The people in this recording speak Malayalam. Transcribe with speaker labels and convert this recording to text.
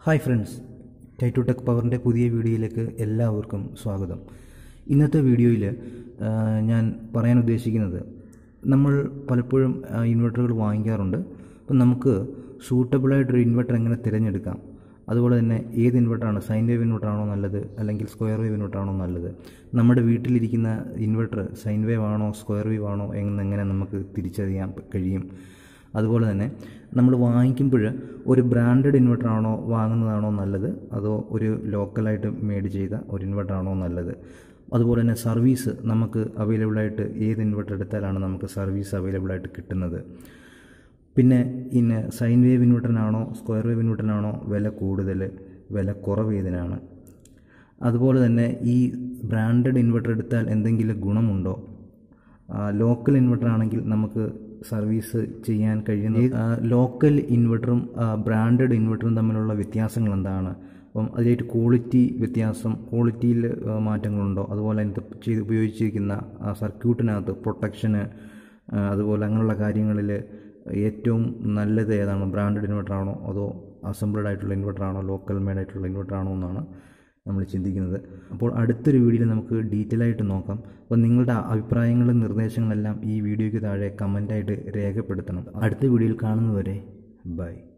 Speaker 1: ഹായ് ഫ്രണ്ട്സ് ടൈറ്റു ടെക് പവറിൻ്റെ പുതിയ വീഡിയോയിലേക്ക് എല്ലാവർക്കും സ്വാഗതം ഇന്നത്തെ വീഡിയോയിൽ ഞാൻ പറയാൻ ഉദ്ദേശിക്കുന്നത് നമ്മൾ പലപ്പോഴും ഇൻവെർട്ടറുകൾ വാങ്ങിക്കാറുണ്ട് അപ്പം നമുക്ക് സൂട്ടബിളായിട്ടൊരു ഇൻവെർട്ടർ എങ്ങനെ തിരഞ്ഞെടുക്കാം അതുപോലെ തന്നെ ഏത് ഇൻവെർട്ടറാണ് സൈൻ വേവ് ഇൻവെർട്ടറാണോ നല്ലത് അല്ലെങ്കിൽ സ്ക്വയർ വേവ് ഇൻവെർട്ടറാണോ നല്ലത് നമ്മുടെ വീട്ടിലിരിക്കുന്ന ഇൻവെർട്ടർ സൈൻ വേവ് ആണോ സ്ക്വയർ വേവ് ആണോ എന്നെങ്ങനെ നമുക്ക് തിരിച്ചറിയാൻ കഴിയും അതുപോലെ തന്നെ നമ്മൾ വാങ്ങിക്കുമ്പോൾ ഒരു ബ്രാൻഡഡ് ഇൻവെർട്ടർ ആണോ വാങ്ങുന്നതാണോ നല്ലത് അതോ ഒരു ലോക്കലായിട്ട് മേഡ് ചെയ്ത ഒരു ഇൻവെർട്ടർ ആണോ നല്ലത് അതുപോലെ തന്നെ സർവീസ് നമുക്ക് അവൈലബിളായിട്ട് ഏത് ഇൻവെർട്ടർ എടുത്താലാണ് നമുക്ക് സർവീസ് അവൈലബിളായിട്ട് കിട്ടുന്നത് പിന്നെ ഇന്ന് സൈൻ വേവ് ഇൻവെർട്ടറിനാണോ സ്ക്വയർ വേവ് ഇൻവെർട്ടറിനാണോ വില കൂടുതൽ വില കുറവ് ഏതിനാണ് അതുപോലെ തന്നെ ഈ ബ്രാൻഡഡ് ഇൻവെർട്ടർ എടുത്താൽ എന്തെങ്കിലും ഗുണമുണ്ടോ ലോക്കൽ ഇൻവെർട്ടർ ആണെങ്കിൽ നമുക്ക് സർവീസ് ചെയ്യാൻ കഴിയുന്ന ലോക്കൽ ഇൻവെർട്ടറും ബ്രാൻഡഡ് ഇൻവെർട്ടറും തമ്മിലുള്ള വ്യത്യാസങ്ങൾ എന്താണ് അപ്പം അതിലായിട്ട് ക്വാളിറ്റി വ്യത്യാസം ക്വാളിറ്റിയിൽ മാറ്റങ്ങളുണ്ടോ അതുപോലെ അതിനകത്ത് ചെയ്ത് ഉപയോഗിച്ചിരിക്കുന്ന ആ സർക്യൂട്ടിനകത്ത് പ്രൊട്ടക്ഷന് അതുപോലെ അങ്ങനെയുള്ള കാര്യങ്ങളിൽ ഏറ്റവും നല്ലത് ഏതാണ് ബ്രാൻഡഡ് ഇൻവെർട്ടർ ആണോ അതോ അസംബിൾഡ് ആയിട്ടുള്ള ഇൻവെർട്ടർ ആണോ ലോക്കൽ മെയ്ഡ് ആയിട്ടുള്ള ഇൻവെർട്ടർ ആണോ എന്നാണ് നമ്മൾ ചിന്തിക്കുന്നത് അപ്പോൾ അടുത്തൊരു വീഡിയോയിൽ നമുക്ക് ഡീറ്റെയിൽ ആയിട്ട് നോക്കാം അപ്പോൾ നിങ്ങളുടെ അഭിപ്രായങ്ങളും നിർദ്ദേശങ്ങളെല്ലാം ഈ വീഡിയോയ്ക്ക് താഴെ കമൻ്റായിട്ട് രേഖപ്പെടുത്തണം അടുത്ത വീഡിയോയിൽ കാണുന്നതുവരെ ബൈ